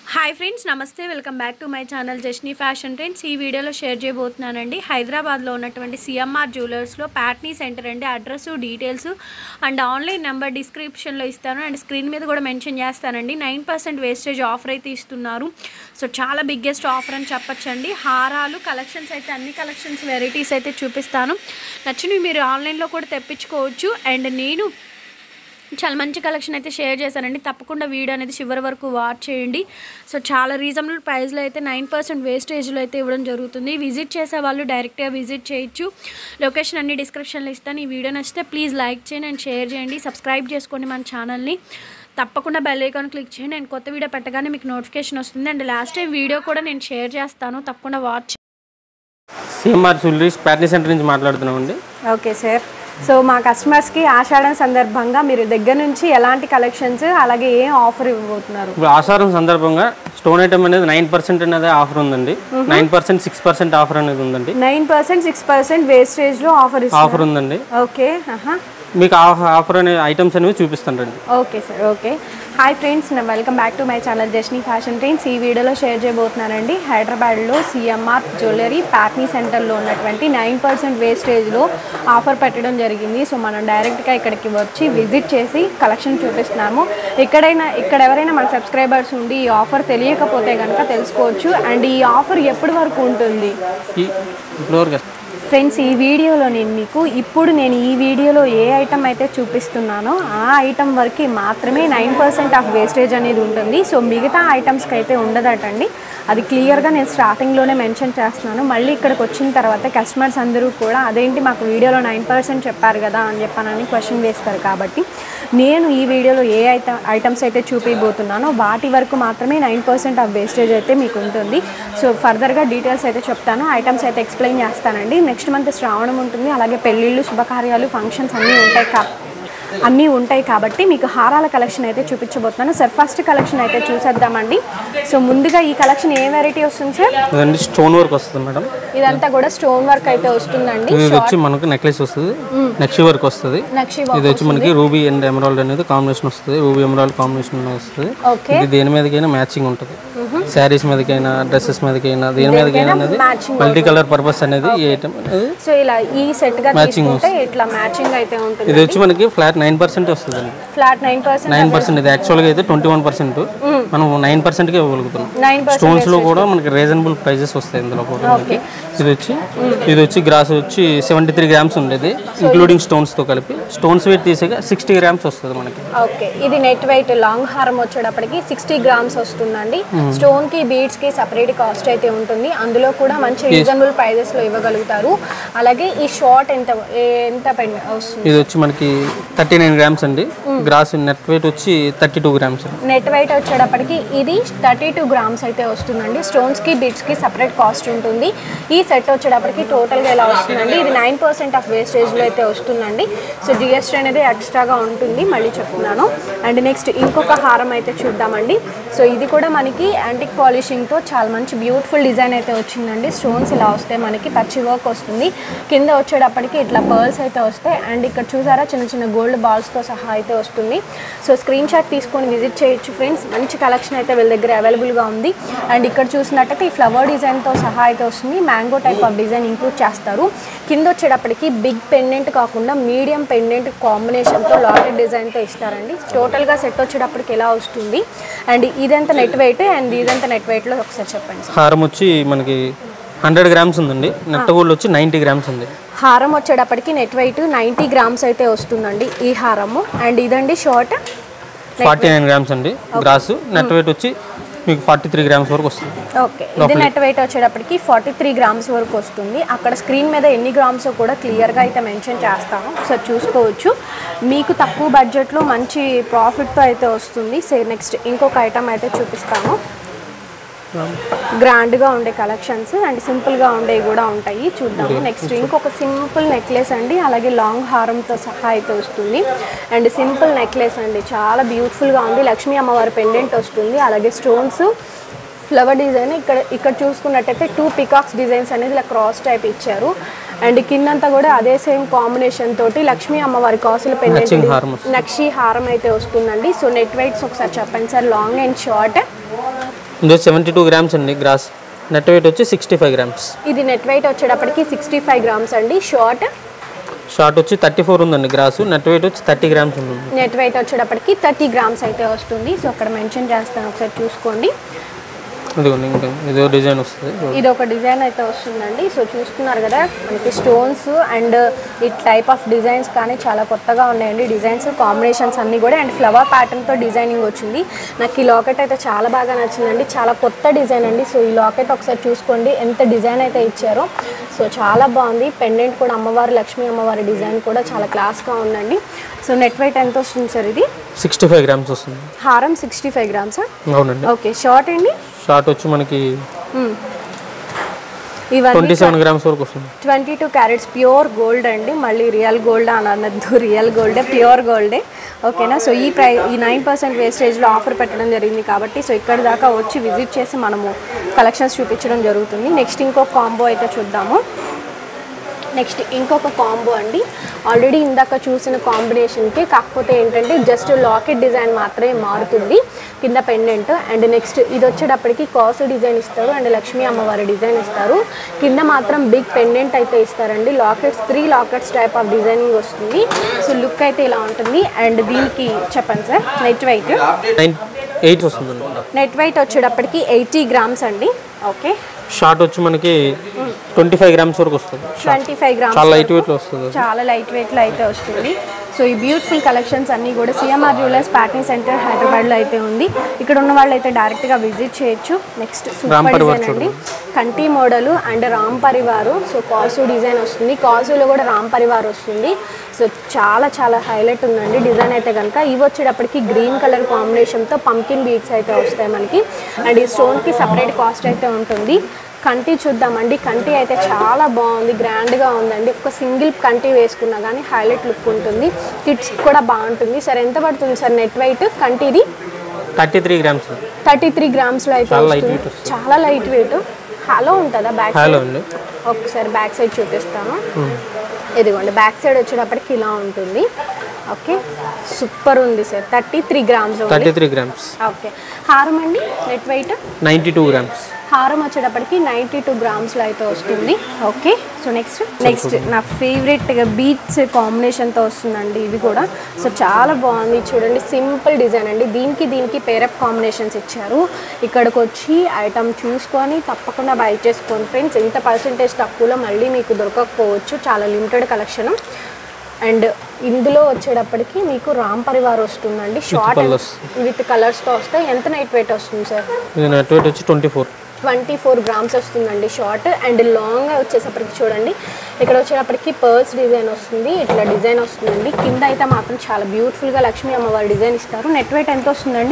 Hi friends నమస్తే welcome back to my channel Jasni fashion trends ఈ వీడియోలో షేర్ చేయబోతున్నానండి హైదరాబాద్లో ఉన్నటువంటి సిఎంఆర్ జ్యువెలర్స్లో ప్యాట్నీ సెంటర్ అండి address details and online number డిస్క్రిప్షన్లో ఇస్తాను అండ్ స్క్రీన్ మీద కూడా మెన్షన్ చేస్తానండి నైన్ పర్సెంట్ వేస్టేజ్ ఆఫర్ అయితే ఇస్తున్నారు సో చాలా బిగ్గెస్ట్ ఆఫర్ అని చెప్పొచ్చండి హారాలు కలెక్షన్స్ అయితే అన్ని కలెక్షన్స్ వెరైటీస్ అయితే చూపిస్తాను నచ్చినవి మీరు ఆన్లైన్లో కూడా తెప్పించుకోవచ్చు అండ్ నేను చాలా మంచి కలెక్షన్ అయితే షేర్ చేశానండి తప్పకుండా వీడియో అనేది చివరి వరకు వాచ్ చేయండి సో చాలా రీజనబుల్ ప్రైస్లో అయితే నైన్ పర్సెంట్ వేస్టేజ్లో అయితే ఇవ్వడం జరుగుతుంది విజిట్ చేసే వాళ్ళు డైరెక్ట్గా విజిట్ చేయొచ్చు లొకేషన్ అన్ని డిస్క్రిప్షన్లో ఇస్తాను ఈ వీడియో నచ్చితే ప్లీజ్ లైక్ చేయండి అండ్ షేర్ చేయండి సబ్స్క్రైబ్ చేసుకోండి మన ఛానల్ని తప్పకుండా బెల్ ఐకాన్ క్లిక్ చేయండి నేను కొత్త వీడియో పెట్టగానే మీకు నోటిఫికేషన్ వస్తుంది అండ్ లాస్ట్ టైం వీడియో కూడా నేను షేర్ చేస్తాను తప్పకుండా watch CMR jewelleries Patny centre నుంచి మాట్లాడుతున్నామండి ఓకే సార్ సో మా కస్టమర్స్కి ఆషాఢం సందర్భంగా మీరు దగ్గర నుంచి ఎలాంటి కలెక్షన్స్ అలాగే ఏం ఆఫర్ ఇవ్వబోతున్నారు ఇప్పుడు ఆషాఢం సందర్భంగా స్టోన్ ఐటమ్ అనేది నైన్ పర్సెంట్ అనేది ఆఫర్ ఉందండి nine percent six percent offer అనేది ఉందండి నైన్ పర్సెంట్ సిక్స్ పర్సెంట్ వేస్టేజ్లో ఆఫర్ ఇస్తారు ఆఫర్ ఉందండి ఓకే ఆహా. మీకు ఆఫర్ అనే ఐటమ్స్ అనేవి చూపిస్తానండి okay sir okay hi friends welcome back to my channel Jasni fashion trends ఈ వీడియోలో షేర్ చేయబోతున్నానండి హైదరాబాద్లో సిఎంఆర్ జ్యువెలరీ ప్యాట్నీ సెంటర్లో ఉన్నటువంటి నైన్ పర్సెంట్ వేస్టేజ్లో ఆఫర్ పెట్టడం జరిగింది సో మనం డైరెక్ట్గా ఇక్కడికి వచ్చి విజిట్ చేసి కలెక్షన్ చూపిస్తున్నాము ఎక్కడైనా ఇక్కడ ఎవరైనా మన సబ్స్క్రైబర్స్ ఉండి ఈ ఆఫర్ తెలియకపోతే కనుక తెలుసుకోవచ్చు అండ్ ఈ ఆఫర్ ఎప్పటి వరకు ఉంటుంది ఈ ఫ్లోర్ ఫ్రెండ్స్ ఈ వీడియోలో నేను మీకు ఇప్పుడు నేను ఈ వీడియోలో ఏ ఐటమ్ అయితే చూపిస్తున్నానో ఆ ఐటమ్ వరకు మాత్రమే నైన్ పర్సెంట్ ఆఫ్ వేస్టేజ్ అనేది ఉంటుంది సో మిగతా ఐటమ్స్కి అయితే ఉండదటండి అది క్లియర్గా నేను స్టార్టింగ్లోనే మెన్షన్ చేస్తున్నాను మళ్ళీ ఇక్కడికి వచ్చిన తర్వాత కస్టమర్స్ అందరూ కూడా అదేంటి మాకు వీడియోలో నైన్ పర్సెంట్ చెప్పారు కదా అని చెప్పానని క్వశ్చన్ వేస్తారు కాబట్టి నేను ఈ వీడియోలో ఏ ఐట ఐటమ్స్ అయితే చూపించబోతున్నానో వాటి వరకు మాత్రమే నైన్ పర్సెంట్ ఆఫ్ వేస్టేజ్ అయితే మీకు ఉంటుంది సో ఫర్దర్గా డీటెయిల్స్ అయితే చెప్తాను ఐటమ్స్ అయితే ఎక్స్ప్లెయిన్ చేస్తానండి నెక్స్ట్ మంత్ శ్రావణం ఉంటుంది అలాగే పెళ్ళిళ్ళు శుభకార్యాలు ఫంక్షన్స్ అన్నీ ఉంటాయి కా అన్నీ ఉంటాయి కాబట్టి మీకు హారాల కలెక్షన్ అయితే చూపించబోతున్నాను సార్ ఫస్ట్ కలెక్షన్ అయితే చూసేద్దామండి సో ముందుగా ఈ కలెక్షన్ ఏ వెరైటీ వస్తుంది సార్ ఇదండి స్టోన్ వర్క్ వస్తుంది మేడం ఇదంతా కూడా స్టోన్ వర్క్ అయితే వస్తుందండి ఇది వచ్చి మనకు నెక్లెస్ వస్తుంది నక్షి వర్క్ వస్తుంది నక్షి ఇది వచ్చి మనకి రూబీ అండ్ ఎమరాల్డ్ అనేది కాంబినేషన్ వస్తుంది రూబీ ఎమరాల్డ్ కాంబినేషన్ వస్తుంది ఓకే ఇది దేని మీదకైనా మ్యాచింగ్ ఉంటుంది శారీస్ మీదకైనా డ్రెస్సెస్ మీదకైనా దేని మీదకైనా అనేది matching మల్టీ కలర్ పర్పస్ అనేది ఈ ఐటమ్ అనేది సో ఇలా ఈ సెట్ గా తీసుకుంటే ఇట్లా మ్యాచింగ్ అయితే ఉంటుంది ఇది వచ్చి మనకి ఫ్లాట్ నైన్ పర్సెంట్ వస్తుందండి flat nine percent nine percent ఇది యాక్చువల్గా అయితే ట్వంటీ వన్ పర్సెంట్ మనం నైన్ పర్సెంట్కి ఇవ్వగలుగుతున్నాం నైన్ పర్సెంట్ స్టోన్స్ లో కూడా మనకి రీజనబుల్ ప్రైజెస్ వస్తాయి ఇందులో కూడా మనకి ఇది వచ్చి ఇది వచ్చి గ్రాస్ వచ్చి సెవెంటీ త్రీ గ్రామ్స్ ఉండేది ఇంక్లూడింగ్ స్టోన్స్ తో కలిపి స్టోన్స్ వెయిట్ తీసాక సిక్స్టీ గ్రామ్స్ వస్తుంది మనకి ఓకే ఇది నెట్ వెయిట్ లాంగ్ హారం వచ్చేటప్పటికి సిక్స్టీ గ్రామ్స్ వస్తుందండి స్టోన్ కి బీడ్స్ కి సపరేట్ కాస్ట్ అయితే ఉంటుంది అందులో కూడా మంచి రీజనబుల్ ప్రైజెస్ లో ఇవ్వగలుగుతారు అలాగే ఈ షార్ట్ ఎంత ఎంత పెన్ వస్తుంది ఇది వచ్చి మనకి థర్టీ నైన్ గ్రామ్స్ అండి గ్రాస్ నెట్ వెయిట్ వచ్చి thirty two grams net weight వచ్చేటప్పటికి ఇది థర్టీ టూ గ్రామ్స్ అయితే వస్తుందండి స్టోన్స్కి బిట్స్కి సపరేట్ కాస్ట్ ఉంటుంది ఈ సెట్ వచ్చేటప్పటికి టోటల్గా ఎలా వస్తుందండి ఇది నైన్ పర్సెంట్ ఆఫ్ వేస్టేజ్లో అయితే వస్తుందండి సో జిఎస్టీ అనేది ఎక్స్ట్రాగా ఉంటుంది మళ్ళీ చెప్తున్నాను అండ్ నెక్స్ట్ ఇంకొక హారం అయితే చూద్దామండి సో ఇది కూడా మనకి యాంటిక్ పాలిషింగ్తో చాలా మంచి బ్యూటిఫుల్ డిజైన్ అయితే వచ్చిందండి స్టోన్స్ ఇలా వస్తాయి మనకి పచ్చి వర్క్ వస్తుంది కింద వచ్చేటప్పటికి ఇట్లా పర్ల్స్ అయితే వస్తాయి అండ్ ఇక్కడ చూసారా చిన్న చిన్న గోల్డ్ బాల్స్తో సహా అయితే వస్తుంది సో స్క్రీన్ షాట్ తీసుకొని విజిట్ చేయొచ్చు ఫ్రెండ్స్ మంచి కలెక్షన్ అయితే వీళ్ళ దగ్గర అవైలబుల్గా ఉంది అండ్ ఇక్కడ చూసినట్టయితే ఈ ఫ్లవర్ డిజైన్తో సహా అయితే వస్తుంది mango type of design include చేస్తారు కింద వచ్చేటప్పటికి బిగ్ పెండెంట్ కాకుండా మీడియం పెండెంట్ కాంబినేషన్తో లాటెడ్ డిజైన్తో ఇస్తారండి టోటల్గా సెట్ వచ్చేటప్పటికి ఎలా వస్తుంది అండ్ ఇదంతా నెట్ వెయిట్ అండ్ ఇదంతా నెట్ వెయిట్లో ఒకసారి చెప్పండి సార్ హారం వచ్చి మనకి హండ్రెడ్ గ్రామ్స్ ఉందండి నెట్ గోల్డ్ వచ్చి నైంటీ గ్రామ్స్ ఉంది హారం వచ్చేటప్పటికి నెట్ వెయిట్ నైంటీ గ్రామ్స్ అయితే వస్తుందండి ఈ హారము అండ్ ఇదండి షార్ట్ ఫార్టీ నైన్ గ్రామ్స్ అండి గ్రాస్ నెట్ వెయిట్ వచ్చి మీకు ఫార్టీ త్రీ గ్రామ్స్ వరకు వస్తుంది ఓకే ఇది నెట్ వెయిట్ వచ్చేటప్పటికి ఫార్టీ త్రీ గ్రామ్స్ వరకు వస్తుంది అక్కడ స్క్రీన్ మీద ఎన్ని గ్రామ్స్ కూడా క్లియర్గా అయితే మెన్షన్ చేస్తాను సో చూసుకోవచ్చు మీకు తక్కువ బడ్జెట్లో మంచి ప్రాఫిట్తో అయితే వస్తుంది సే నెక్స్ట్ ఇంకొక ఐటమ్ అయితే చూపిస్తాను గ్రాండ్గా ఉండే కలెక్షన్స్ అండ్ సింపుల్గా ఉండేవి కూడా ఉంటాయి చూద్దాము నెక్స్ట్ ఇంకొక సింపుల్ నెక్లెస్ అండి అలాగే లాంగ్ హారంతో సహా అయితే వస్తుంది అండ్ సింపుల్ నెక్లెస్ అండి చాలా బ్యూటిఫుల్గా ఉంది లక్ష్మీ అమ్మవారి పెండెంట్ వస్తుంది అలాగే స్టోన్స్ ఫ్లవర్ డిజైన్ ఇక్కడ ఇక్కడ చూసుకున్నట్టయితే టూ పికాక్స్ డిజైన్స్ అనేది ఇలా క్రాస్ టైప్ ఇచ్చారు అండ్ కిందంతా కూడా అదే సేమ్ కాంబినేషన్ తోటి లక్ష్మీ అమ్మవారి కాసుల పెండెంట్ Matching హారం వస్తుంది. నక్షి హారం అయితే వస్తుందండి సో నెట్ వెయిట్స్ ఒకసారి చెప్పండి సార్ లాంగ్ అండ్ షార్ట్ ఇది సెవెంటీ టూ గ్రామ్స్ అండి గ్రాస్ నెట్ వెయిట్ వచ్చి సిక్స్టీ ఫైవ్ గ్రామ్స్ ఇది నెట్ వెయిట్ వచ్చేటప్పటికి సిక్స్టీ ఫైవ్ గ్రామ్స్ అండి షార్ట్ షార్ట్ వచ్చి థర్టీ ఫోర్ ఉందండి గ్రాసు నెట్ వెయిట్ వచ్చి థర్టీ గ్రామ్స్ ఉంది నెట్ వెయిట్ వచ్చేటప్పటికి థర్టీ గ్రామ్స్ అయితే వస్తుంది సో అక్కడ మెన్షన్ చేస్తాను ఒకసారి చూసుకోండి ఇదిగోండి ఇంకా ఇదో డిజైన్ వస్తుంది ఇది ఒక డిజైన్ అయితే వస్తుందండి సో చూస్తున్నారు కదా మనకి స్టోన్స్ అండ్ ఈ టైప్ ఆఫ్ డిజైన్స్ కానీ చాలా కొత్తగా ఉన్నాయండి డిజైన్స్ కాంబినేషన్స్ అన్నీ కూడా అండ్ ఫ్లవర్ ప్యాటర్న్తో డిజైనింగ్ వచ్చింది నాకు ఈ లాకెట్ అయితే చాలా బాగా నచ్చిందండి చాలా కొత్త డిజైన్ అండి సో ఈ లాకెట్ ఒకసారి చూసుకోండి ఎంత డిజైన్ అయితే ఇచ్చారో సో చాలా బాగుంది పెండెంట్ కూడా అమ్మవారి లక్ష్మీ అమ్మవారి డిజైన్ కూడా చాలా క్లాస్గా ఉందండి సో నెట్ వెయిట్ ఎంత వస్తుంది సార్ ఇది సిక్స్టీ ఫైవ్ గ్రామ్స్ వస్తుంది హారం సిక్స్టీ ఫైవ్ గ్రామ్స్ అవునండి ఓకే షార్ట్ అండి షార్ట్ వచ్చి మనకి మ్మ్. ఇవన్నీ ట్వంటీ సెవెన్ గ్రామ్స్ వరకు వస్తుంది twenty two carats pure gold అండి మళ్ళీ రియల్ గోల్డ్ అని అనద్దు రియల్ గోల్డే ప్యూర్ గోల్డే ఓకేనా సో ఈ ప్రై ఈ నైన్ పర్సెంట్ వేస్టేజ్లో ఆఫర్ పెట్టడం జరిగింది కాబట్టి సో ఇక్కడ దాకా వచ్చి విజిట్ చేసి మనము కలెక్షన్స్ చూపించడం జరుగుతుంది నెక్స్ట్ ఇంకొక కాంబో అయితే చూద్దాము నెక్స్ట్ ఇంకొక కాంబో అండి ఆల్రెడీ ఇందాక చూసిన కాంబినేషన్కి కాకపోతే ఏంటంటే జస్ట్ లాకెట్ డిజైన్ మాత్రమే మారుతుంది కింద పెండెంట్ అండ్ నెక్స్ట్ ఇది వచ్చేటప్పటికి కాసు డిజైన్ ఇస్తారు అండ్ లక్ష్మీ అమ్మవారి డిజైన్ ఇస్తారు కింద మాత్రం బిగ్ పెండెంట్ అయితే ఇస్తారండి lockets three lockets type of designing వస్తుంది సో లుక్ అయితే ఇలా ఉంటుంది అండ్ దీనికి చెప్పండి sir net weight nine eight వస్తుందండి నెట్ వెయిట్ వచ్చేటప్పటికి ఎయిటీ గ్రామ్స్ అండి ఓకే షార్ట్ వచ్చి మనకి ట్వంటీ ఫైవ్ గ్రామ్స్ వరకు వస్తుంది ట్వంటీ ఫైవ్ గ్రామ్స్ చాలా లైట్ వెయిట్లో వస్తుంది చాలా లైట్ వెయిట్లో అయితే వస్తుంది సో ఈ బ్యూటిఫుల్ కలెక్షన్స్ అన్నీ కూడా సిఎంఆర్ జ్యువెలర్స్ ప్యాకింగ్ సెంటర్ హైదరాబాద్లో అయితే ఉంది ఇక్కడ ఉన్న వాళ్ళు అయితే డైరెక్ట్గా విజిట్ చేయొచ్చు నెక్స్ట్ రామ్ సూపర్ పరివార్ డిజైన్ అండి కంటి మోడల్ అండ్ రామ్ పరివారు సో కాసు డిజైన్ వస్తుంది కాసులో కూడా రామ్ పరివార్ వస్తుంది సో చాలా చాలా హైలైట్ ఉందండి డిజైన్ అయితే కనుక ఇవి వచ్చేటప్పటికి గ్రీన్ కలర్ కాంబినేషన్తో పంకిన్ బీడ్స్ అయితే వస్తాయి మనకి అండ్ ఈ స్టోన్కి సపరేట్ కాస్ట్ అయితే ఉంటుంది కంటి చూద్దామండి కంటి అయితే చాలా బాగుంది గ్రాండ్గా ఉందండి ఒక సింగిల్ కంటి వేసుకున్నా కానీ హైలైట్ లుక్ ఉంటుంది కిడ్స్ కూడా బాగుంటుంది సార్ ఎంత పడుతుంది సార్ నెట్ వెయిట్ కంటిది thirty three grams thirty three గ్రామ్స్లో అయితే చాలా light వస్తుంది weight వస్తుంది. చాలా లైట్ వెయిట్ హలో ఉంటుందా బ్యాక్ హలో సైడ్ అండి ఒకసారి బ్యాక్ సైడ్ చూపిస్తాను ఇదిగోండి బ్యాక్ సైడ్ వచ్చేటప్పటికి ఇలా ఉంటుంది ఓకే సూపర్ ఉంది sir thirty three grams thirty three grams okay హారం అండి net weight ninety two grams హారం వచ్చేటప్పటికి నైంటీ టూ గ్రామ్స్లో అయితే వస్తుంది ఓకే సో నెక్స్ట్ నెక్స్ట్ నా ఫేవరెట్గా బీట్స్ కాంబినేషన్తో వస్తుందండి ఇది కూడా సో చాలా బాగుంది చూడండి సింపుల్ డిజైన్ అండి దీనికి దీనికి పేరప్ కాంబినేషన్స్ ఇచ్చారు ఇక్కడికి వచ్చి ఐటమ్ చూసుకొని తప్పకుండా బై చేసుకోండి ఫ్రెండ్స్ ఇంత పర్సంటేజ్ తక్కువలో మళ్ళీ మీకు దొరకకపోవచ్చు చాలా లిమిటెడ్ కలెక్షన్ అండ్ ఇందులో వచ్చేటప్పటికి మీకు రామ్ పరివార్ వస్తుందండి షార్ట్ colours. విత్ కలర్స్తో వస్తే ఎంత నైట్ వెయిట్ వస్తుంది సార్ ఇది నెట్ వెయిట్ వచ్చి twenty four twenty four grams వస్తుందండి షార్ట్ అండ్ లాంగ్ వచ్చేసప్పటికి చూడండి ఇక్కడ వచ్చేటప్పటికి పర్ల్స్ డిజైన్ వస్తుంది ఇట్లా డిజైన్ వస్తుందండి కింద అయితే మాత్రం చాలా బ్యూటిఫుల్గా లక్ష్మీ అమ్మవారి డిజైన్ ఇస్తారు నెట్ వెయిట్ ఎంత వస్తుందండి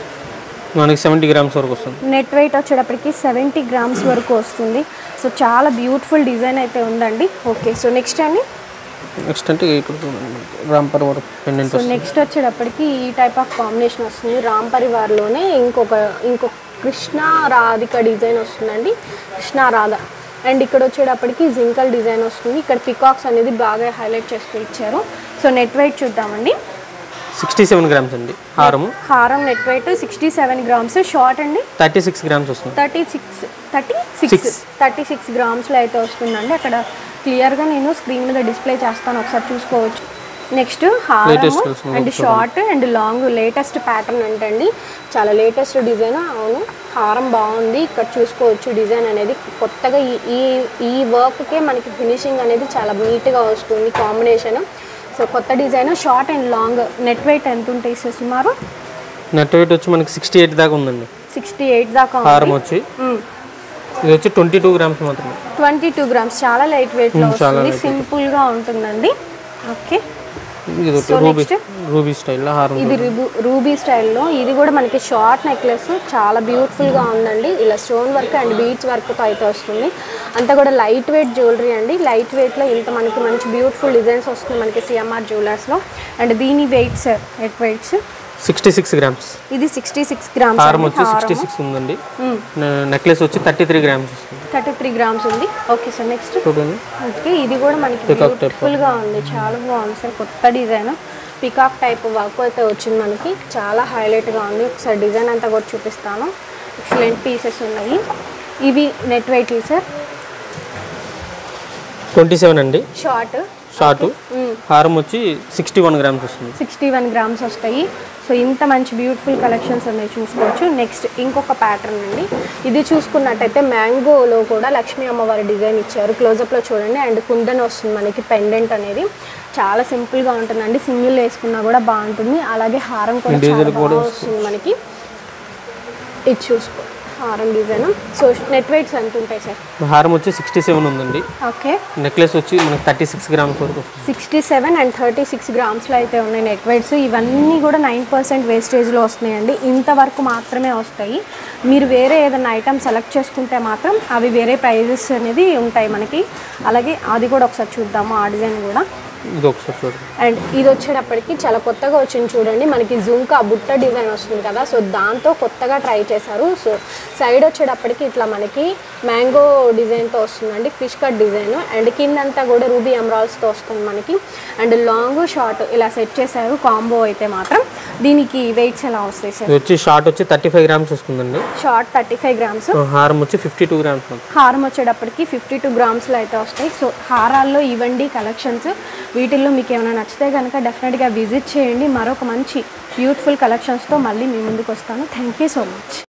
మనకి సెవెంటీ గ్రామ్స్ వరకు వస్తుంది నెట్ వెయిట్ వచ్చేటప్పటికి సెవెంటీ గ్రామ్స్ వరకు వస్తుంది సో చాలా బ్యూటిఫుల్ డిజైన్ అయితే ఉందండి ఓకే సో నెక్స్ట్ అండి నెక్స్ట్ అంటే ఇక్కడ రామ్ పర్వర్ పెండెంట్ సో వస్తుంది నెక్స్ట్ వచ్చేటప్పటికి ఈ టైప్ ఆఫ్ కాంబినేషన్ వస్తుంది రామ్ పరివార్లోనే ఇంకొక ఇంకొక కృష్ణ రాధిక డిజైన్ వస్తుందండి కృష్ణ రాధ అండ్ ఇక్కడ వచ్చేటప్పటికి జింకల్ డిజైన్ వస్తుంది ఇక్కడ పికాక్స్ అనేది బాగా హైలైట్ చేస్తూ ఇచ్చారు సో నెట్ వెయిట్ చూద్దామండి సిక్స్టీ సెవెన్ గ్రామ్స్ అండి హారము హారం net weight sixty seven grams short అండి థర్టీ సిక్స్ గ్రామ్స్ వస్తుంది thirty six thirty six thirty six గ్రామ్స్లో అయితే వస్తుందండి అక్కడ క్లియర్గా నేను స్క్రీన్ మీద డిస్ప్లే చేస్తాను ఒకసారి చూసుకోవచ్చు నెక్స్ట్ హారం Latest colours and short and long latest pattern అంటండి చాలా లేటెస్ట్ డిజైన్ అవును హారం బాగుంది ఇక్కడ చూసుకోవచ్చు డిజైన్ అనేది కొత్తగా ఈ ఈ ఈ వర్క్కే మనకి ఫినిషింగ్ అనేది చాలా నీట్గా వస్తుంది కాంబినేషన్ సో కొత్త design short and long net weight ఎంత ఉంటాయి సార్ సుమారు నెట్ వెయిట్ వచ్చి మనకి సిక్స్టీ ఎయిట్ దాకా ఉందండి సిక్స్టీ ఎయిట్ దాకా హారం వచ్చి ఇది వచ్చి ట్వంటీ టూ గ్రామ్స్ మాత్రమే ట్వంటీ టూ గ్రామ్స్ చాలా లైట్ వెయిట్లో మ్మ్, చాలా వస్తుంది light సింపుల్గా ఉంటుందండి ఓకే ఇది ఒకటి So, రూబీ next? రూబీ స్టైల్లో హారం ఇది రిబూ రూబీ స్టైల్లో ఇది కూడా మనకి షార్ట్ నెక్లెస్ చాలా బ్యూటిఫుల్గా ఉందండి ఇలా స్టోన్ వర్క్ అండ్ బీడ్స్ వర్క్తో అయితే వస్తుంది అంతా కూడా లైట్ వెయిట్ జ్యువెలరీ అండి లైట్ వెయిట్లో ఇంత మనకి మంచి బ్యూటిఫుల్ డిజైన్స్ వస్తుంది మనకి సిఎంఆర్ జ్యువెలర్స్లో అండ్ దీని weights net weights sixty six grams ఇది సిక్స్టీ సిక్స్ గ్రామ్స్ హారం వచ్చి సిక్స్టీ సిక్స్ ఉందండి నెక్లెస్ వచ్చి థర్టీ త్రీ గ్రామ్స్ వస్తుంది థర్టీ త్రీ గ్రామ్స్ ఉంది ఓకే సార్ నెక్స్ట్ చూడండి ఓకే ఇది కూడా మనకి Peacock type. బ్యూటిఫుల్ గా ఉంది చాలా బాగుంది సార్ కొత్త డిజైన్ పికాక్ టైప్ వర్క్ అయితే వచ్చింది మనకి చాలా హైలైట్ గా ఉంది ఒకసారి డిజైన్ అంతా కూడా చూపిస్తాను ఎక్సలెంట్ పీసెస్ ఉన్నాయి ఇవి net weight sir twenty seven అండి షార్ట్ షార్ట్ హారం వచ్చి సిక్స్టీ వన్ గ్రామ్స్ వస్తుంది సిక్స్టీ వన్ గ్రామ్స్ వస్తాయి సో ఇంత మంచి బ్యూటిఫుల్ కలెక్షన్స్ ఉన్నాయి చూసుకోవచ్చు నెక్స్ట్ ఇంకొక ప్యాటర్న్ అండి ఇది చూసుకున్నట్టయితే మ్యాంగోలో కూడా లక్ష్మీ అమ్మవారి డిజైన్ ఇచ్చారు క్లోజప్లో చూడండి అండ్ కుందన్ వస్తుంది మనకి పెండెంట్ అనేది చాలా సింపుల్గా ఉంటుందండి సింగిల్ వేసుకున్నా కూడా బాగుంటుంది అలాగే హారం కూడా చాలా బాగా వస్తుంది మనకి ఇది చూసుకో హారం డిజైన్ సో నెట్ వెయిట్స్ ఎంత ఉంటాయి సార్ హారం వచ్చి సిక్స్టీ సెవెన్ ఉందండి ఓకే నెక్లెస్ వచ్చి మనకి థర్టీ సిక్స్ గ్రామ్స్ వరకు వస్తుంది sixty seven and thirty six గ్రామ్స్లో అయితే ఉన్నాయి నెట్ వెయిట్స్ ఇవన్నీ కూడా నైన్ పర్సెంట్ వేస్టేజ్లో వస్తున్నాయండి ఇంతవరకు మాత్రమే వస్తాయి మీరు వేరే ఏదైనా ఐటమ్ సెలెక్ట్ చేసుకుంటే మాత్రం అవి వేరే ప్రైజెస్ అనేది ఉంటాయి మనకి అలాగే అది కూడా ఒకసారి చూద్దాము ఆ డిజైన్ కూడా ఇది ఒకసారి చూడండి అండ్ ఇది వచ్చేటప్పటికి చాలా కొత్తగా వచ్చింది చూడండి మనకి జుంకా బుట్ట డిజైన్ వస్తుంది కదా సో దాంతో కొత్తగా ట్రై చేశారు సో సైడ్ వచ్చేటప్పటికి ఇట్లా మనకి మ్యాంగో డిజైన్తో వస్తుందండి ఫిష్ కట్ డిజైన్ అండ్ కిందంతా కూడా రూబీ ఎమరాల్స్తో వస్తుంది మనకి అండ్ లాంగ్ షార్ట్ ఇలా సెట్ చేశారు కాంబో అయితే మాత్రం దీనికి వెయిట్స్ ఎలా వస్తాయి సార్ ఇది వచ్చి షార్ట్ వచ్చి థర్టీ ఫైవ్ గ్రామ్స్ వస్తుందండి షార్ట్ థర్టీ ఫైవ్ గ్రామ్స్ హారం వచ్చి ఫిఫ్టీ టూ గ్రామ్స్ ఉంది. హారం వచ్చేటప్పటికి ఫిఫ్టీ టూ గ్రామ్స్లో అయితే వస్తాయి సో హారాల్లో ఇవ్వండి కలెక్షన్స్ వీటిల్లో మీకు ఏమైనా నచ్చితే కనుక డెఫినెట్గా విజిట్ చేయండి మరొక మంచి బ్యూటిఫుల్ కలెక్షన్స్తో మళ్ళీ మీ ముందుకు వస్తాను థ్యాంక్ యూ సో మచ్